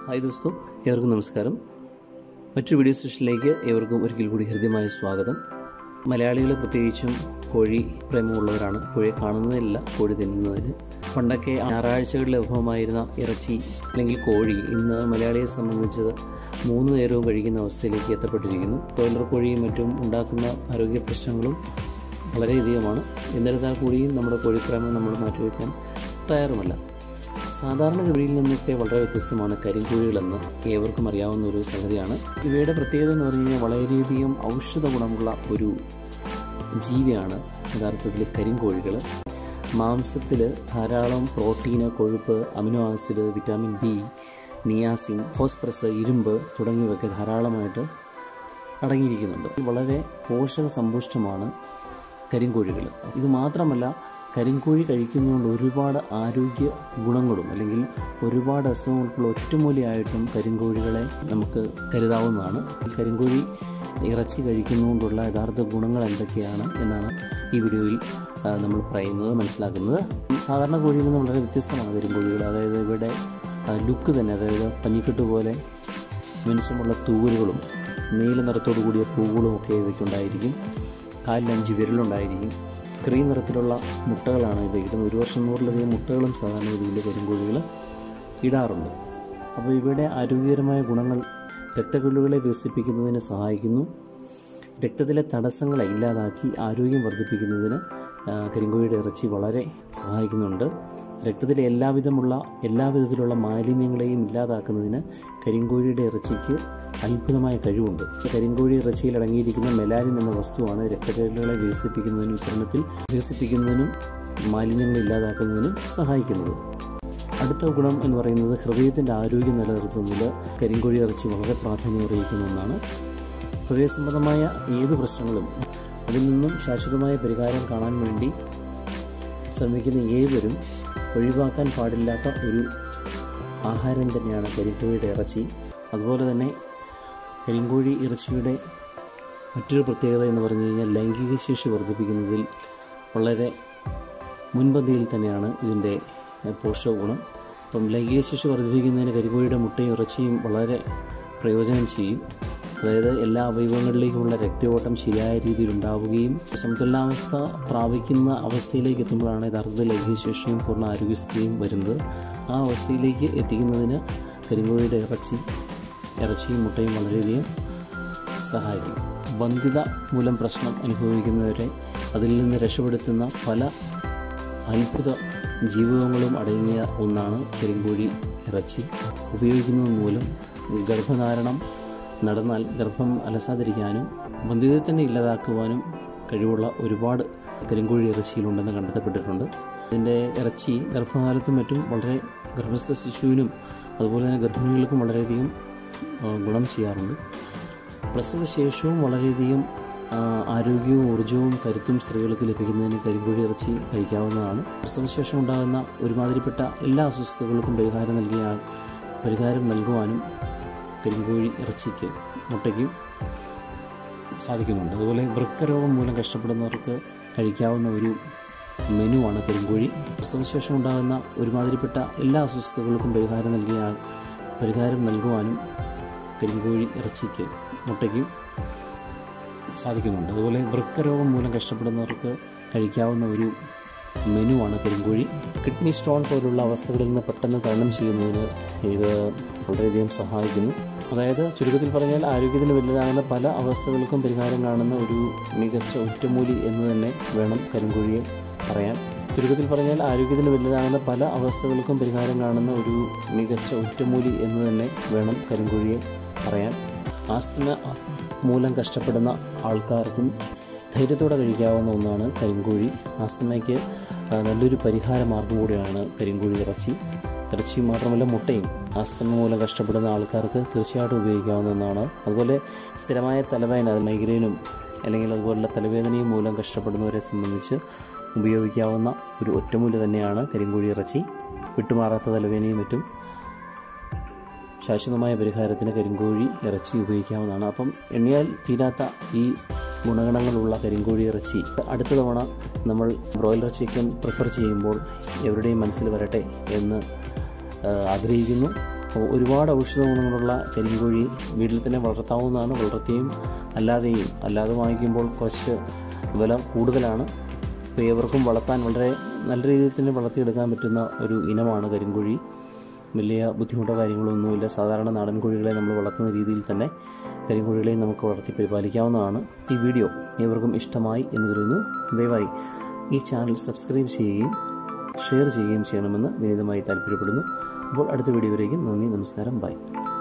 hi ദോസ്തോ ഏവർക്കും നമസ്കാരം മറ്റൊരു വീഡിയോ സെഷനിലേക്ക് ഏവർക്കും ഒരിക്കൽ കൂടി ഹൃദ്യമായ സ്വാഗതം മലയാളികൾ പ്രത്യേകിച്ചും കോഴി പ്രേമമുള്ളവരാണ് കോഴിയെ കാണുന്നതിലല്ല കോഴി തിന്നുന്നതിന് പണ്ടൊക്കെ ഞായറാഴ്ചകളിൽ ലഭ്യമായിരുന്ന ഇറച്ചി അല്ലെങ്കിൽ കോഴി ഇന്ന് മലയാളിയെ സംബന്ധിച്ച് മൂന്ന് നേരവും കഴിക്കുന്ന അവസ്ഥയിലേക്ക് എത്തപ്പെട്ടിരിക്കുന്നു ബ്രോയിലർ കോഴിയും മറ്റും ഉണ്ടാക്കുന്ന ആരോഗ്യ പ്രശ്നങ്ങളും വളരെയധികമാണ് എന്നിരുന്നാൽ കൂടിയും നമ്മുടെ കോഴിപ്രേമം നമ്മൾ മാറ്റിവെക്കാൻ തയ്യാറുമല്ല സാധാരണ ഗതിയിൽ നിന്നൊക്കെ വളരെ വ്യത്യസ്തമാണ് കരിങ്കോഴികളെന്ന് ഏവർക്കും അറിയാവുന്ന ഒരു സംഗതിയാണ് ഇവയുടെ പ്രത്യേകത എന്ന് പറഞ്ഞു കഴിഞ്ഞാൽ വളരെയധികം ഔഷധ ഗുണമുള്ള ഒരു ജീവിയാണ് യഥാർത്ഥത്തിൽ കരിങ്കോഴികൾ മാംസത്തിൽ ധാരാളം പ്രോട്ടീന് കൊഴുപ്പ് amino acid vitamin B niacin phosphorus ഇരുമ്പ് തുടങ്ങിയവയൊക്കെ ധാരാളമായിട്ട് അടങ്ങിയിരിക്കുന്നുണ്ട് വളരെ പോഷക സമ്പുഷ്ടമാണ് കരിങ്കോഴികൾ ഇത് മാത്രമല്ല കരിങ്കോഴി കഴിക്കുന്നതുകൊണ്ട് ഒരുപാട് ആരോഗ്യ ഗുണങ്ങളും അല്ലെങ്കിൽ ഒരുപാട് അസുഖങ്ങൾക്കുള്ള ഒറ്റമൂലിയായിട്ടും കരിങ്കോഴികളെ നമുക്ക് കരുതാവുന്നതാണ് ഈ കരിങ്കോഴി ഇറച്ചി കഴിക്കുന്നതുകൊണ്ടുള്ള യഥാർത്ഥ ഗുണങ്ങൾ എന്തൊക്കെയാണ് എന്നാണ് ഈ വീഡിയോയിൽ ആ, നമ്മൾ പറയുന്നത് മനസ്സിലാക്കുന്നത് സാധാരണ കോഴിയിൽ നിന്ന് വളരെ വ്യത്യസ്തമാണ് കരിങ്കോഴികൾ അതായത് ഇവിടെ ലുക്ക് തന്നെ അതായത് പഞ്ഞിക്കെട്ട് പോലെ മിനുസമുള്ള തൂവലുകളും നീല നിറത്തോടു കൂടിയ പൂവുകളും ഒക്കെ ഇവയ്ക്ക് ഉണ്ടായിരിക്കും കാലിൽ അഞ്ച് വിരലുണ്ടായിരിക്കും ക്രീം നിറത്തിലുള്ള മുട്ടകളാണ് ഇവ ഇടുന്നത് ഒരു വർഷം നൂറിലധികം മുട്ടകളും സാധാരണ രീതിയിൽ കരിങ്കോഴികൾ ഇടാറുണ്ട് അപ്പോൾ ഇവയുടെ ആരോഗ്യകരമായ ഗുണങ്ങൾ രക്തക്കുള്ളുകളെ വികസിപ്പിക്കുന്നതിന് സഹായിക്കുന്നു രക്തത്തിലെ തടസ്സങ്ങളെ ഇല്ലാതാക്കി ആരോഗ്യം വർദ്ധിപ്പിക്കുന്നതിന് ആ, കരിങ്കോഴിയുടെ ഇറച്ചി വളരെ സഹായിക്കുന്നുണ്ട് രക്തത്തിലെ എല്ലാവിധമുള്ള എല്ലാവിധത്തിലുള്ള മാലിന്യങ്ങളെയും ഇല്ലാതാക്കുന്നതിന് കരിങ്കോഴിയുടെ ഇറച്ചിക്ക് അത്ഭുതമായ കഴിവുണ്ട് കരിങ്കോഴി ഇറച്ചിയിൽ അടങ്ങിയിരിക്കുന്ന മെലാനിൻ എന്ന വസ്തുവാണ് രക്തക്കുഴലുകളെ വികസിപ്പിക്കുന്നതിനും വിതരണത്തിൽ വികസിപ്പിക്കുന്നതിനും മാലിന്യങ്ങൾ ഇല്ലാതാക്കുന്നതിനും സഹായിക്കുന്നത് അടുത്ത ഗുണം എന്ന് പറയുന്നത് ഹൃദയത്തിൻ്റെ ആരോഗ്യം നിലനിർത്തുന്നതിൽ കരിങ്കോഴി ഇറച്ചി വളരെ പ്രാധാന്യം അറിയിക്കുന്ന ഒന്നാണ് ഹൃദയ സംബന്ധമായ ഏത് പ്രശ്നങ്ങളും അതിൽ നിന്നും ശാശ്വതമായ പരിഹാരം കാണാൻ വേണ്ടി ശ്രമിക്കുന്ന ഏവരും ഒഴിവാക്കാൻ പാടില്ലാത്ത ഒരു ആഹാരം തന്നെയാണ് കരിങ്കോഴിയുടെ ഇറച്ചി അതുപോലെ തന്നെ കരിങ്കോഴി ഇറച്ചിയുടെ മറ്റൊരു പ്രത്യേകത എന്ന് പറഞ്ഞു കഴിഞ്ഞാൽ ലൈംഗിക ശേഷി വർദ്ധിപ്പിക്കുന്നതിൽ വളരെ മുൻപന്തിയിൽ തന്നെയാണ് ഇതിൻ്റെ എഹ്, പോഷക ഗുണം അപ്പം ലൈംഗിക ശേഷി വർദ്ധിപ്പിക്കുന്നതിന് കരിക്കോഴിയുടെ മുട്ടയും ഇറച്ചിയും വളരെ പ്രയോജനം ചെയ്യും അതായത് എല്ലാ അവയവങ്ങളിലേക്കുമുള്ള രക്തയോട്ടം ശരിയായ രീതിയിൽ ഉണ്ടാവുകയും സമതുലനാവസ്ഥ പ്രാപിക്കുന്ന അവസ്ഥയിലേക്ക് എത്തുമ്പോഴാണ് യഥാർത്ഥത്തിൽ ലൈംഗിക ശേഷിയും പൂർണ്ണ ആരോഗ്യസ്ഥിതിയും വരുന്നത് ആ അവസ്ഥയിലേക്ക് എത്തിക്കുന്നതിന് കരിങ്കോഴിയുടെ ഇറച്ചി ഇറച്ചിയും മുട്ടയും വളരെയധികം സഹായിക്കും വന്ധ്യത മൂലം പ്രശ്നം അനുഭവിക്കുന്നവരെ അതിൽ നിന്ന് രക്ഷപ്പെടുത്തുന്ന പല അത്ഭുത ജീവിതങ്ങളും അടങ്ങിയ ഒന്നാണ് കരിങ്കോഴി ഇറച്ചി ഉപയോഗിക്കുന്നത് മൂലം ഗർഭധാരണം നടന്നാൽ ഗർഭം അലസാതിരിക്കാനും വന്ധ്യതയെ തന്നെ ഇല്ലാതാക്കുവാനും കഴിവുള്ള ഒരുപാട് കരിങ്കോഴി ഇറച്ചിയിലുണ്ടെന്ന് കണ്ടെത്തപ്പെട്ടിട്ടുണ്ട് ഇതിൻ്റെ ഇറച്ചി ഗർഭകാലത്തും മറ്റും വളരെ ഗർഭസ്ഥ ശിശുവിനും അതുപോലെ തന്നെ ഗർഭിണികൾക്കും വളരെയധികം ആ, ഗുണം ചെയ്യാറുണ്ട് പ്രസവശേഷവും വളരെയധികം ആ, ആരോഗ്യവും ഊർജ്ജവും കരുത്തും സ്ത്രീകൾക്ക് ലഭിക്കുന്നതിന് കരിങ്കോഴി ഇറച്ചി കഴിക്കാവുന്നതാണ് പ്രസവശേഷം ഉണ്ടാകുന്ന ഒരുമാതിരിപ്പെട്ട എല്ലാ അസ്വസ്ഥതകൾക്കും പരിഹാരം നൽകിയ പരിഹാരം നൽകുവാനും കരിങ്കോഴി ഇറച്ചിക്ക് മുട്ടയ്ക്കും സാധിക്കുന്നുണ്ട് അതുപോലെ വൃക്കരോഗം മൂലം കഷ്ടപ്പെടുന്നവർക്ക് കഴിക്കാവുന്ന ഒരു മെനുവാണ് കരിങ്കോഴി പ്രസവശേഷം ഉണ്ടാകുന്ന ഒരുമാതിരിപ്പെട്ട എല്ലാ അസ്വസ്ഥതകൾക്കും പരിഹാരം നൽകിയ പരിഹാരം നൽകുവാനും കരിങ്കോഴി ഇറച്ചിക്ക് മുട്ടയ്ക്കും സാധിക്കുന്നുണ്ട് അതുപോലെ വൃക്കരോഗം മൂലം കഷ്ടപ്പെടുന്നവർക്ക് കഴിക്കാവുന്ന ഒരു മെനുവാണ് കരിങ്കോഴി കിഡ്നി സ്റ്റോൺ പോലുള്ള അവസ്ഥകളിൽ നിന്ന് പെട്ടെന്ന് തരണം ചെയ്യുന്നതിന് ഇത് വളരെയധികം സഹായിക്കുന്നു അതായത് ചുരുക്കത്തിൽ പറഞ്ഞാൽ ആരോഗ്യത്തിന് വലുതാകുന്ന പല അവസ്ഥകൾക്കും പരിഹാരം കാണുന്ന ഒരു മികച്ച ഒറ്റമൂലി എന്ന് തന്നെ വേണം കരിങ്കോഴിയെ പറയാൻ ചുരുക്കത്തിൽ പറഞ്ഞാൽ ആരോഗ്യത്തിന് വലുതാകുന്ന പല അവസ്ഥകൾക്കും പരിഹാരം കാണുന്ന ഒരു മികച്ച ഒറ്റമൂലി എന്ന് തന്നെ വേണം കരിങ്കോഴിയെ പറയാൻ ആസ്തമ മൂലം കഷ്ടപ്പെടുന്ന ആൾക്കാർക്കും ധൈര്യത്തോടെ കഴിക്കാവുന്ന ഒന്നാണ് കരിങ്കോഴി ആസ്തമയ്ക്ക് ആ, നല്ലൊരു പരിഹാര മാർഗം കൂടിയാണ് കരിങ്കോഴി ഇറച്ചി ഇറച്ചി മാത്രമല്ല മുട്ടയും ആസ്തമ മൂലം കഷ്ടപ്പെടുന്ന ആൾക്കാർക്ക് തീർച്ചയായിട്ടും ഉപയോഗിക്കാവുന്ന ഒന്നാണ് അതുപോലെ സ്ഥിരമായ തലവേദന അത് മൈഗ്രെയിനും അല്ലെങ്കിൽ അതുപോലുള്ള തലവേദനയും മൂലം കഷ്ടപ്പെടുന്നവരെ സംബന്ധിച്ച് ഉപയോഗിക്കാവുന്ന ഒരു ഒറ്റമൂല് തന്നെയാണ് കരിങ്കോഴി ഇറച്ചി വിട്ടുമാറാത്ത തലവേദനയും മറ്റും ശാശ്വതമായ പരിഹാരത്തിന് കരിങ്കോഴി ഇറച്ചി ഉപയോഗിക്കാവുന്നതാണ് അപ്പം എണ്ണിയാൽ തീരാത്ത ഈ ഗുണഗണങ്ങളുള്ള കരിങ്കോഴി ഇറച്ചി അടുത്ത തവണ നമ്മൾ ബ്രോയിലർ ചിക്കൻ പ്രിഫർ ചെയ്യുമ്പോൾ എവരുടെയും മനസ്സിൽ വരട്ടെ എന്ന് ആ, ആഗ്രഹിക്കുന്നു അപ്പോൾ ഒരുപാട് ഔഷധ ഗുണങ്ങളുള്ള കരിങ്കോഴി വീട്ടിൽ തന്നെ വളർത്താവുന്നതാണ് വളർത്തിയും അല്ലാതെയും അല്ലാതെ വാങ്ങിക്കുമ്പോൾ കുറച്ച് വില കൂടുതലാണ് അപ്പോൾ ഏവർക്കും വളർത്താൻ വളരെ നല്ല രീതിയിൽ തന്നെ വളർത്തിയെടുക്കാൻ പറ്റുന്ന ഒരു ഇനമാണ് കരിങ്കോഴി വലിയ ബുദ്ധിമുട്ടോ കാര്യങ്ങളോ ഒന്നുമില്ല സാധാരണ നാടൻ കോഴികളെ നമ്മൾ വളർത്തുന്ന രീതിയിൽ തന്നെ കരിങ്കോഴികളെയും നമുക്ക് വളർത്തി പരിപാലിക്കാവുന്നതാണ് ഈ വീഡിയോ ഏവർക്കും ഇഷ്ടമായി എന്ന് കരുതുന്നു ദയവായി ഈ ചാനൽ സബ്സ്ക്രൈബ് ചെയ്യുകയും ഷെയർ ചെയ്യുകയും ചെയ്യണമെന്ന് വിനീതമായി താല്പര്യപ്പെടുന്നു അപ്പോൾ അടുത്ത വീഡിയോയിലേക്ക് നന്ദി നമസ്കാരം ബൈ